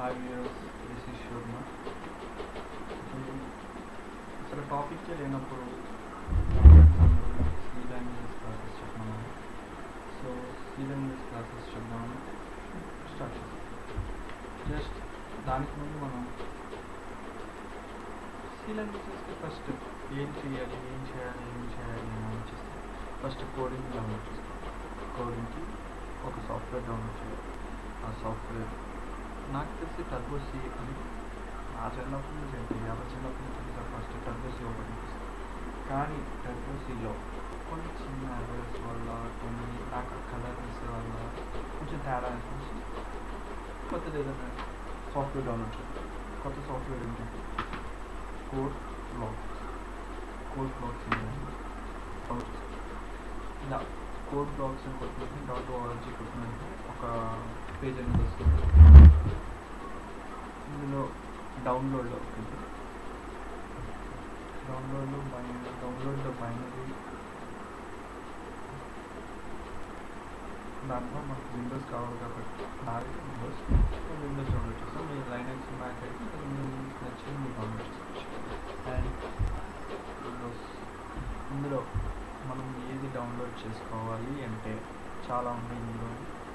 hi viewers this is Sharma అసలు టాపిక్కే లేనప్పుడు సి లాంగ్వేజ్ క్లాసెస్ చెప్పమన్నాను సో సి లాంగ్వేజ్ క్లాసెస్ చెప్దామని స్టార్ట్ చేస్తాం జస్ట్ దానికి ముందు మనం సి లాంగ్వేజెస్కి ఫస్ట్ ఏం చేయాలి ఏం చేయాలి ఏం చేయాలి అని ఆలోచిస్తే ఫస్ట్ కోడింగ్ డౌన్లోడ్ చేస్తాం కోడింగ్కి ఒక సాఫ్ట్వేర్ డౌన్లోడ్ చేయాలి ఆ సాఫ్ట్వేర్ నాకు తెలిసి టర్బో సి అని నా చిన్నప్పటి నుంచి అంటే యాభై చిన్నప్పటి నుంచి తెలిసి ఫస్ట్ టర్బో సి ఒకటి అనిపిస్తుంది కానీ టర్బో సిలో కొన్ని చిన్న ఎర్రర్స్ వల్ల కొన్ని నాకు కలర్స్ వల్ల కొంచెం తేడా అనిపించి కొత్తది ఏదైనా సాఫ్ట్వేర్ డౌన్లోడ్ చేయాలి కొత్త సాఫ్ట్వేర్ ఏంటంటే code blocks code blocks download ఇలా కోడ్ బ్లాక్స్ కొట్టిన డాట్ ఓఆర్జీ కొట్టినంటే ఒక పేజ్ అనేది వస్తుంది ఇందులో డౌన్లోడ్ ఉంటుంది డౌన్లోడ్లో బైనరీ డౌన్లోడ్లో బైనరీ దాంట్లో మనకు విండోస్ కావాలి కాబట్టి నాది విండోస్ విండోస్ డౌన్లోడ్ చేస్తాం మీ లైనక్స్ మ్యాక్ అయితే మీకు నచ్చింది మీరు డౌన్లోడ్ చేసుకోవచ్చు అండ్ విండోస్ ఇందులో మనం ఏది డౌన్లోడ్ చేసుకోవాలి అంటే చాలా ఉన్నాయి ఇందులో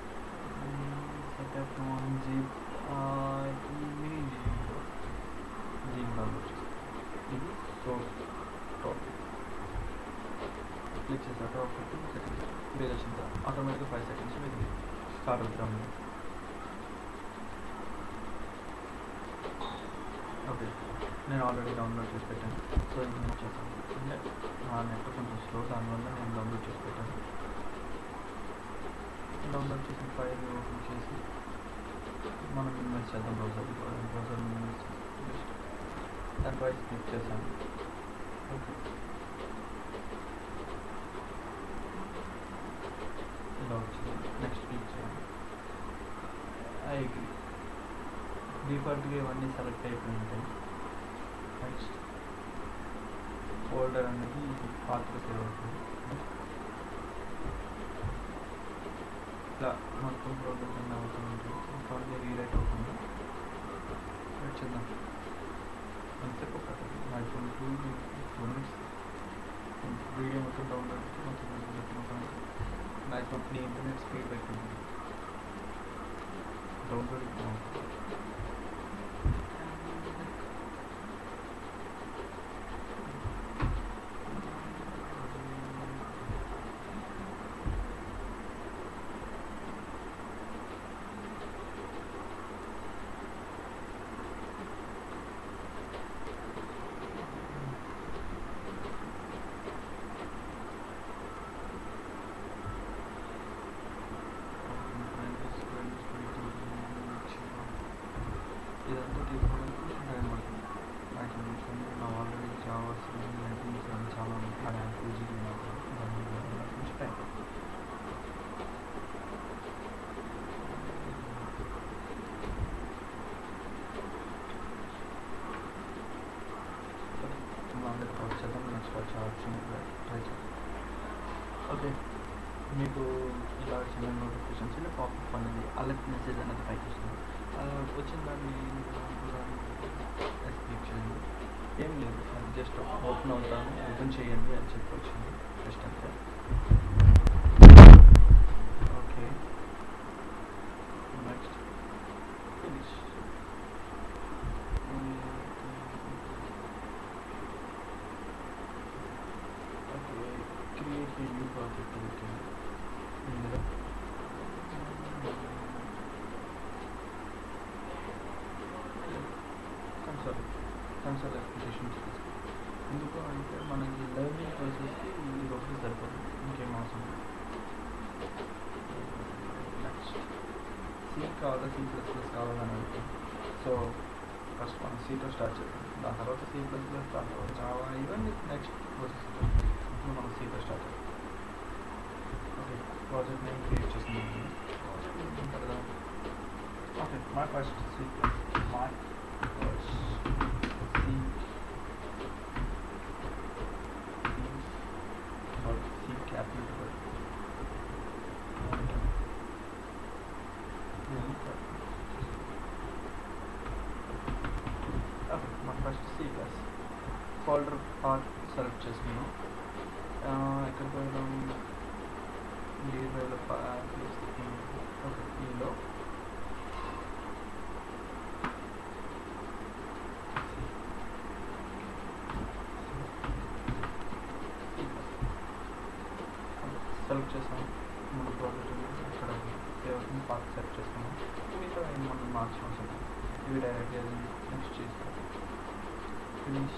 సెటప్ జీప్ ఈ మినీ జీప్ జీప్ డౌన్లోడ్ చేస్తాం ఇది సోర్స్ టాపిక్ క్లిక్ చేశాక ఒక టూ సెకండ్స్ పేజ్ వచ్చిన తర్వాత ఆటోమేటిక్గా ఫైవ్ సెకండ్స్ మీకు స్టార్ట్ అవుతాం ఓకే నేను ఆల్రెడీ డౌన్లోడ్ చేసి పెట్టాను సో ఇది నేను చేస్తాను అంటే నా నెట్ కొంచెం స్లో దానివల్ల నేను డౌన్లోడ్ చేసి పెట్టాను డౌన్లోడ్ చేసిన ఫైల్ ఓపెన్ చేసి మనం మినిమైజ్ చేద్దాం బ్రౌజర్ బ్రౌజర్ మినిమైజ్ జస్ట్ దాని ప్రైస్ క్లిక్ చేశాను ఓకే ఇలా వచ్చింది నెక్స్ట్ క్లిక్ చేయాలి ఐ అగ్రీ డిఫాల్ట్గా ఇవన్నీ సెలెక్ట్ అయిపోయి ఉంటాయి నెక్స్ట్ ఫోల్డర్ అనేది పాత్ర సేవ్ అవుతుంది ఇలా మొత్తం ఫోల్డర్ కింద అవుతూ ఉంటుంది ఫోల్డర్ రీరైట్ అవుతుంది వెయిట్ చేద్దాం అంతసేపు ఒక iPhone two two minutes video మొత్తం డౌన్లోడ్ మొత్తం మొత్తం ఐఫోన్ నీ ఇంటర్నెట్ స్పీడ్ పెట్టింది డౌన్లోడ్ ఇదంతా తీసుకోవడానికి టైం పడుతుంది నాకు ఎందుకంటే నా ఆల్రెడీ జావాస్ లైటింగ్స్ అని చాలా ఉన్నాయి అది పూజకి నాకు దాని వల్ల కొంచెం టైం పడుతుంది అందరికి వర్క్ చేద్దాం నెక్స్ట్ వచ్చే ఆప్షన్ ట్రై చేద్దాం ఓకే మీకు ఇలా చిన్న నోటిఫికేషన్స్ ఇలా పాపప్ అనేది అలర్ట్ మెసేజ్ అనేది పైకి వస్తుంది వచ్చిన దాన్ని క్లిక్ చేయండి ఏం లేదు అది జస్ట్ ఓపెన్ అవుతాను ఓపెన్ చేయండి అని చెప్పి వచ్చింది జస్ట్ అంతే okay next finish okay create new project okay ఇందులో కన్సల్ కన్సల్ అప్లికేషన్స్ ఎందుకు అంటే మనకి లెర్నింగ్ ప్రాసెస్కి ఇది ఒకటి సరిపోతుంది ఇంకేం అవసరం నెక్స్ట్ సి కావాలా సి ప్లస్ ప్లస్ కావాలని అడుగుతాం సో ఫస్ట్ మనం సీతో స్టార్ట్ చేద్దాం దాని తర్వాత సి ప్లస్ ప్లస్ దాని తర్వాత జావా ఇవన్నీ నెక్స్ట్ ప్రాసెస్ ఇప్పుడు మనం సీతో స్టార్ట్ చేద్దాం ఓకే ప్రాజెక్ట్ నేమ్ క్రియేట్ చేస్తున్నాం ప్రాజెక్ట్ నేమ్ ఉంటుంది కదా okay my first C my first C C capital folder path select చేసుకున్నాం ఆ, ఎక్కడ పోయినాం డీ డ్రైవ్లో ఓకే ఈలో సెలెక్ట్ చేసాం మన ప్రాజెక్ట్ ఇక్కడ సేవ్ అవుతుంది పాత్ సెలెక్ట్ చేసుకున్నాం మిగతా మనం మార్చడం అవసరం ఇవి డైరెక్ట్గా నెక్స్ట్ చేస్తాం ఫినిష్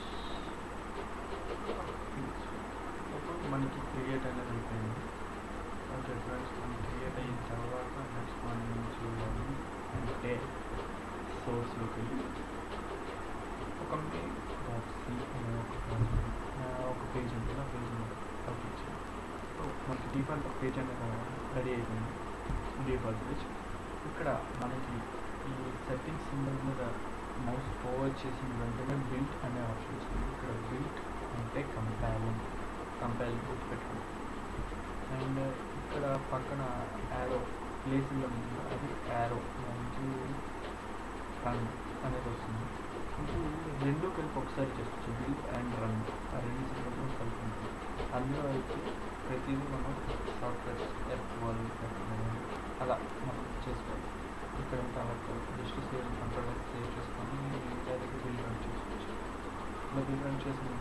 మనకి క్రియేట్ అనేది అయిపోయింది ఓకే ఫ్రెండ్స్ మనం క్రియేట్ అయిన తర్వాత నెక్స్ట్ మనం ఏం చేయాలి అంటే సోర్స్లోకి వెళ్ళి ఒక సి అనే ఒక project, ఆ, ఒక పేజ్ ఉంటుంది ఆ పేజ్ ఓకే సో మనకి డిఫాల్ట్ పేజ్ అనేది రెడీ అయిపోయింది డిఫాల్ట్ పేజ్ ఇక్కడ మనకి ఈ సెట్టింగ్స్ సింబల్ మీద మౌస్ ఫోర్వర్డ్ చేసిన వెంటనే బిల్ట్ అనే ఆప్షన్ వస్తుంది ఇక్కడ బిల్ట్ అంటే కంపైలింగ్ కంపైలింగ్ గుర్తుపెట్టుకోండి అండ్ ఇక్కడ పక్కన యారో ప్లే సింబల్ ఉంది కదా, అది యారో మనకి రన్ అనేది వస్తుంది ఇది రెండు కలిపి ఒకసారి చేసుకోవచ్చు బిల్ట్ అండ్ రన్ ఆ రెండు సింబల్ కలిపి ఉంటుంది అందులో అయితే ప్రతిదీ మనం software F one F nine అలా మనం చేసుకోవాలి ఇక్కడ ఉంటే అలా జస్ట్ సేవ్ కంట్రోల్ సేవ్ చేసుకొని డైరెక్ట్ బిల్ రన్ చేసుకోవచ్చు ఇలా బిల్ రన్ చేసిన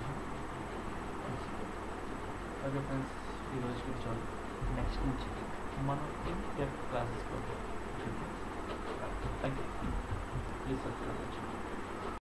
ఓకే ఫ్రెండ్స్ ఈ రోజుకి చాలు నెక్స్ట్ నుంచి మనం ఎఫ్ క్లాసెస్కి వెళ్తాం థ్యాంక్ యూ ప్లీజ్ సబ్స్క్రైబ్